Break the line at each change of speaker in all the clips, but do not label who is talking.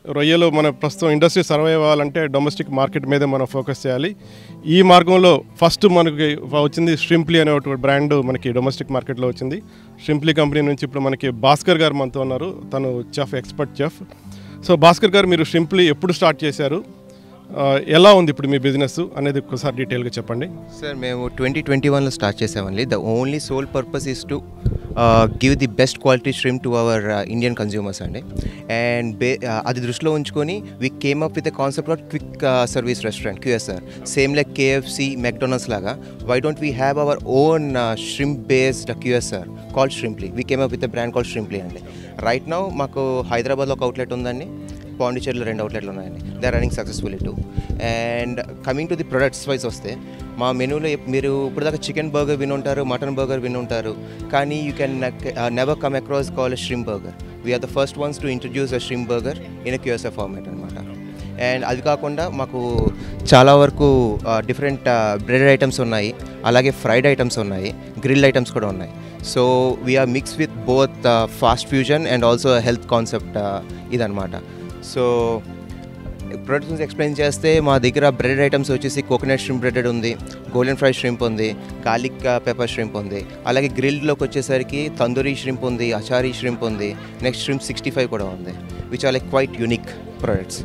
రొయ్యలు మన ప్రస్తుతం ఇండస్ట్రీ సర్వైవ్ అవ్వాలంటే డొమెస్టిక్ మార్కెట్ మీదే మనం ఫోకస్ చేయాలి ఈ మార్గంలో ఫస్ట్ మనకి వచ్చింది ష్రింప్లీ అనే ఒక బ్రాండ్ మనకి డొమెస్టిక్ మార్కెట్లో వచ్చింది ష్రింప్లీ కంపెనీ నుంచి ఇప్పుడు మనకి భాస్కర్ గారు మనతో ఉన్నారు తను chef expert chef so Bhaskar garu మీరు ష్రింప్లీ ఎప్పుడు స్టార్ట్ చేశారు ఆ, ఎలా ఉంది ఇప్పుడు మీ బిజినెస్ అనేది ఒకసారి డీటెయిల్గా చెప్పండి
సార్ మేము ట్వంటీ ట్వంటీ వన్లో స్టార్ట్ చేసామండి the only sole purpose is to give the best quality shrimp to our Indian consumers అండి అండ్ బే అది దృష్టిలో ఉంచుకొని we came up with the concept of quick service restaurant QSR same like KFC McDonald's లాగా why don't we have our own shrimp based QSR call Shrimply we came up with the brand call Shrimply అండి right now మాకు హైదరాబాద్లో ఒక outlet ఉందండి పాండిచేరిలో రెండు అవుట్లెట్లు ఉన్నాయండి they running successfully two and coming to the products wise వస్తే మా మెనూలో మీరు ఇప్పుడు దాకా చికెన్ బర్గర్ వినుంటారు మటన్ బర్గర్ వినుంటారు కానీ you can never come across call shrimp burger we are the first ones to introduce a shrimp burger in a QSF format అనమాట అండ్ అది కాకుండా మాకు చాలా వరకు డిఫరెంట్ బ్రెడ్ ఐటమ్స్ ఉన్నాయి అలాగే ఫ్రైడ్ ఐటమ్స్ ఉన్నాయి గ్రిల్ ఐటమ్స్ కూడా ఉన్నాయి so we are mix with both fast fusion and also health concept ఇదనమాట సో ప్రొడక్ట్స్ గురించి ఎక్స్ప్లెయిన్ చేస్తే మా దగ్గర బ్రెడ్ ఐటమ్స్ వచ్చేసి కోకోనట్ షింప్ బ్రెడెడ్ ఉంది గోల్డెన్ ఫ్రై షింప్ ఉంది గార్లిక్ పెప్పర్ షింప్ ఉంది అలాగే గ్రిల్డ్లోకి వచ్చేసరికి తందూరి షింప్ ఉంది అచారీ షింప్ ఉంది నెక్స్ట్ షింప్ సిక్స్టీ ఫైవ్ కూడా ఉంది which are like quite unique products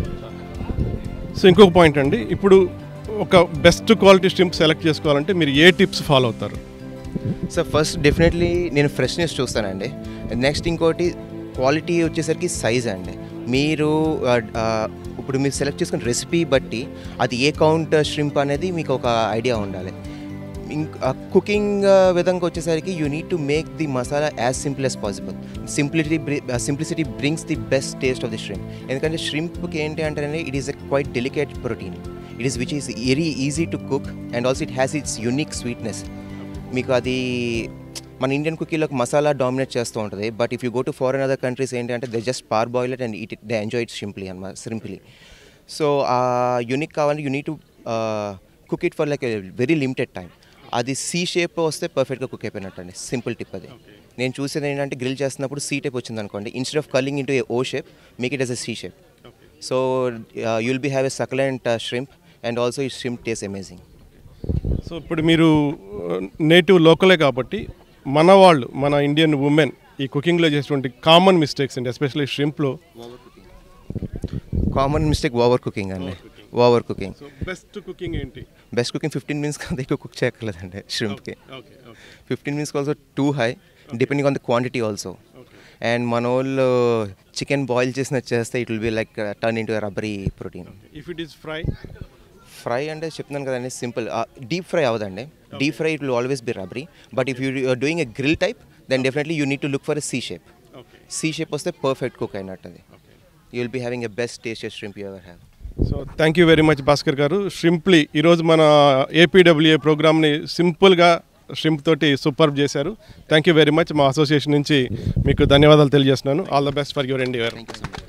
so ఇంకొక పాయింట్ అండి ఇప్పుడు ఒక బెస్ట్ క్వాలిటీ స్ట్రింప్ సెలెక్ట్ చేసుకోవాలంటే మీరు ఏ టిప్స్ ఫాలో అవుతారు
సో ఫస్ట్ డెఫినెట్లీ నేను ఫ్రెష్నెస్ చూస్తానండి నెక్స్ట్ ఇంకోటి క్వాలిటీ వచ్చేసరికి సైజ్ అండి మీరు ఆ, ఆ, ఇప్పుడు మీరు సెలెక్ట్ చేసుకున్న రెసిపీ బట్టి అది ఏ కౌంట్ షింప్ అనేది మీకు ఒక ఐడియా ఉండాలి ఇంక కుకింగ్ విధంగా వచ్చేసరికి you need to make the masala as simple as possible simplicity simplicity brings the best taste of the shrimp ఎందుకంటే ష్రింప్కి ఏంటి అంటే it is a quite delicate protein it is which is very easy to cook and also it has its unique sweetness మీకు అది మన Indian కుకీలోకి masala dominate చేస్తూ ఉంటుంది but if you go to foreign other countries ఏంటి అంటే they just పార్ boil it and eat it they enjoy it simply అనమాట సింప్లీ సో ఆ యూనిక్ కావాలంటే you need to cook it for like very limited time అది C shape వస్తే పర్ఫెక్ట్గా cook అయిపోయినట్టు అండి సింపుల్ టిప్ అది నేను చూసేది ఏంటంటే గ్రిల్ చేస్తున్నప్పుడు సీ టైప్ వచ్చింది అనుకోండి instead of curling into a O shape make it as a C shape so you'll be have a succulent shrimp and also ఈ ష్రింప్ టేస్ట్ అమేజింగ్
సో ఇప్పుడు మీరు నేటివ్ లోకలే కాబట్టి మన వాళ్ళు మన ఇండియన్ ఉమెన్ ఈ కుకింగ్లో చేసేటువంటి కామన్ మిస్టేక్స్ అండి ఎస్పెషల్లీ షింప్లో
కామన్ మిస్టేక్ ఓవర్ కుకింగ్ అండి over cooking
so best cooking ఏంటి
బెస్ట్ కుకింగ్ ఫిఫ్టీన్ మినిట్స్ కంటే ఎక్కువ కుక్ చేయక్కర్లేదండి ష్రింప్కి
okay okay
fifteen minutes also too high depending on the quantity also and మన వాళ్ళు చికెన్ బాయిల్ చేసినట్టు చేస్తే it will be like turn into rubbery protein
if it is fry
fry అంటే చెప్తున్నాను కదండి సింపుల్ డీప్ ఫ్రై అవ్వదండి deep fry it will always be rubbery but if you doing a grill type then definitely you need to look for a C shape
okay
C shape వస్తే perfect cook అయినట్టు అది you will be having a best taste shrimp you ever have
so thank you very much Bhaskar garu షింప్లీ ఈరోజు మన APWA ప్రోగ్రామ్ని సింపుల్గా shrimp తోటి superb చేశారు థ్యాంక్ యూ వెరీ మచ్ మా అసోసియేషన్ నుంచి మీకు ధన్యవాదాలు తెలియజేస్తున్నాను all the best for your end your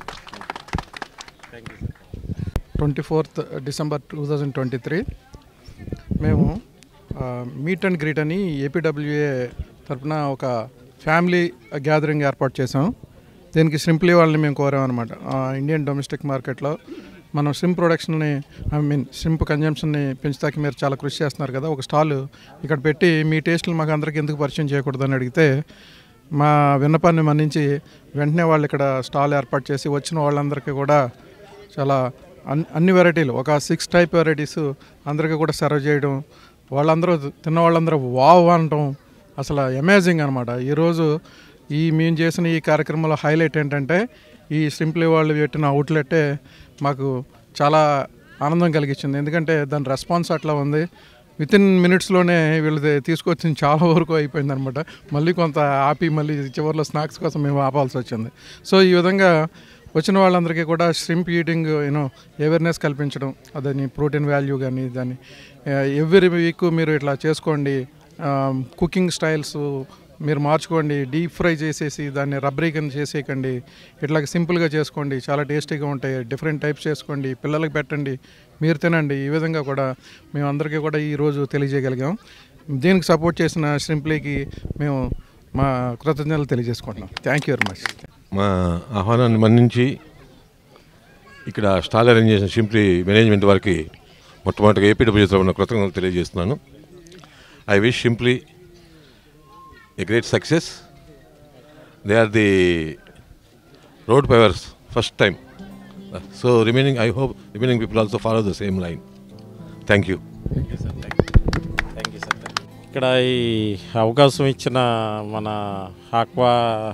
twenty fourth December two thousand twenty three మేము మీట్ అండ్ గ్రీట్ అని ఏపీడబ్ల్యూఏ తరపున ఒక ఫ్యామిలీ గ్యాదరింగ్ ఏర్పాటు చేసాం దీనికి సింప్లీ వాళ్ళని మేము కోరామన్నమాట ఇండియన్ డొమెస్టిక్ మార్కెట్లో మనం స్ట్రింప్ ప్రొడక్షన్ని ఐ మీన్ స్ట్రింప్ కన్జంప్షన్ని పెంచుతాకి మీరు చాలా కృషి చేస్తున్నారు కదా ఒక స్టాల్ ఇక్కడ పెట్టి మీ టేస్ట్లు మాకు అందరికీ ఎందుకు పరిచయం చేయకూడదని అడిగితే మా విన్నపాన్ని మన్నించి వెంటనే వాళ్ళు ఇక్కడ స్టాల్ ఏర్పాటు చేసి వచ్చిన వాళ్ళందరికీ కూడా చాలా అన్ని అన్ని వెరైటీలు ఒక సిక్స్ టైప్ వెరైటీస్ అందరికీ కూడా సర్వ్ చేయడం వాళ్ళందరూ తిన్న వాళ్ళందరూ వావ్ అనటం అసలు అమేజింగ్ అనమాట ఈరోజు ఈ మేము చేసిన ఈ కార్యక్రమంలో హైలైట్ ఏంటంటే ఈ సింప్లీ వాళ్ళు పెట్టిన అవుట్లెట్టే మాకు చాలా ఆనందం కలిగించింది ఎందుకంటే దాని రెస్పాన్స్ అట్లా ఉంది విత్ ఇన్ మినిట్స్లోనే వీళ్ళది తీసుకొచ్చింది చాలా వరకు అయిపోయింది అనమాట మళ్ళీ కొంత ఆపి మళ్ళీ చివరిలో స్నాక్స్ కోసం మేము ఆపాల్సి వచ్చింది సో ఈ విధంగా వచ్చిన వాళ్ళందరికీ కూడా స్ట్రింప్ ఈటింగ్ యూనో అవేర్నెస్ కల్పించడం అదని ప్రోటీన్ వాల్యూ కానీ దాన్ని ఎవ్రీ వీక్ మీరు ఇట్లా చేసుకోండి కుకింగ్ స్టైల్స్ మీరు మార్చుకోండి డీప్ ఫ్రై చేసేసి దాన్ని రబ్బరీ కింద చేసేయకండి ఇట్లా సింపుల్గా చేసుకోండి చాలా టేస్టీగా ఉంటాయి డిఫరెంట్ టైప్స్ చేసుకోండి పిల్లలకి పెట్టండి మీరు తినండి ఈ విధంగా కూడా మేము అందరికీ కూడా ఈరోజు తెలియజేయగలిగాం దీనికి సపోర్ట్ చేసిన సింప్లీకి మేము మా కృతజ్ఞతలు తెలియజేసుకుంటున్నాం థ్యాంక్ యూ వెరీ మచ్
మా ఆహ్వానాన్ని మన్నించి ఇక్కడ స్టాల్ అరేంజ్ చేసిన సింప్లీ మేనేజ్మెంట్ వారికి మొట్టమొదటిగా ఏపీడబ్ల్యూ తరఫున కృతజ్ఞతలు తెలియజేస్తున్నాను I wish Simply a great success they are the road pavers first time so remaining I hope remaining people also follow the same line thank you
thank you sir ఇక్కడ ఈ అవకాశం ఇచ్చిన మన ఆక్వా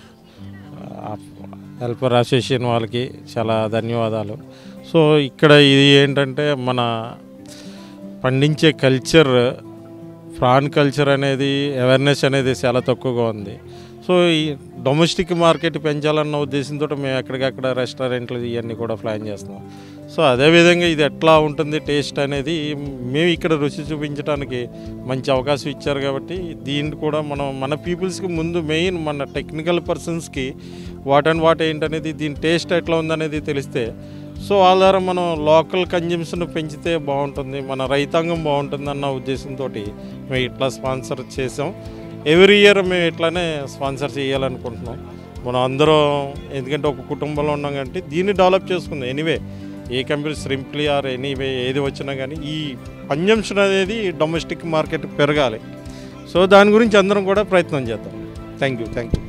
హెల్పర్ అసోసియేషన్ వాళ్ళకి చాలా ధన్యవాదాలు so ఇక్కడ ఇది ఏంటంటే మన పండించే కల్చర్ ప్రాన్ కల్చర్ అనేది అవేర్నెస్ అనేది చాలా తక్కువగా ఉంది సో ఈ డొమెస్టిక్ మార్కెట్ పెంచాలన్న ఉద్దేశంతో మేము ఎక్కడికక్కడ రెస్టారెంట్లు ఇవన్నీ కూడా ప్లాన్ చేస్తున్నాం సో అదేవిధంగా ఇది ఎట్లా ఉంటుంది టేస్ట్ అనేది మేము ఇక్కడ రుచి చూపించడానికి మంచి అవకాశం ఇచ్చారు కాబట్టి దీన్ని కూడా మనం మన పీపుల్స్కి ముందు మెయిన్ మన టెక్నికల్ పర్సన్స్కి వాట్ అండ్ వాట్ ఏంటనేది దీని టేస్ట్ ఎట్లా ఉందనేది తెలిస్తే సో వాళ్ళ ద్వారా మనం లోకల్ కన్జ్యూమ్షన్ పెంచితే బాగుంటుంది మన రైతాంగం బాగుంటుంది అన్న ఉద్దేశంతో మేము ఇట్లా స్పాన్సర్ చేసాం ఎవ్రీ ఇయర్ మేము ఇట్లానే స్పాన్సర్ చేయాలనుకుంటున్నాం మనం అందరం ఎందుకంటే ఒక కుటుంబంలో ఉన్నాం కాబట్టి దీన్ని డెవలప్ చేసుకుందాం ఎనీవే ఏ కంపెనీ సింప్లీ ఆర్ ఎనీవే ఏది వచ్చినా కానీ ఈ కన్జంప్షన్ అనేది డొమెస్టిక్ మార్కెట్ పెరగాలి సో దాని గురించి అందరం కూడా ప్రయత్నం చేద్దాం thank you thank you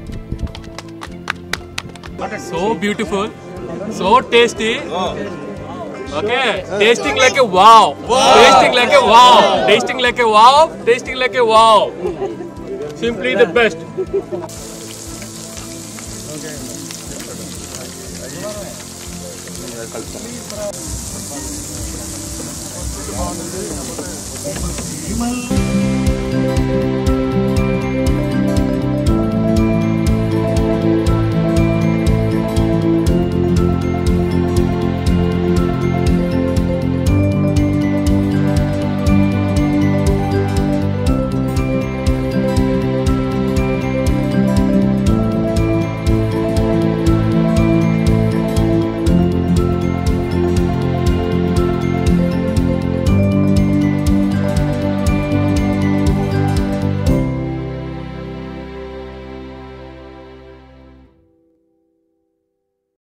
so beautiful, so tasty. Okay, tasting like a wow. Tasting like a wow. Tasting like a wow. Tasting like a wow. Simply the best.
Vimal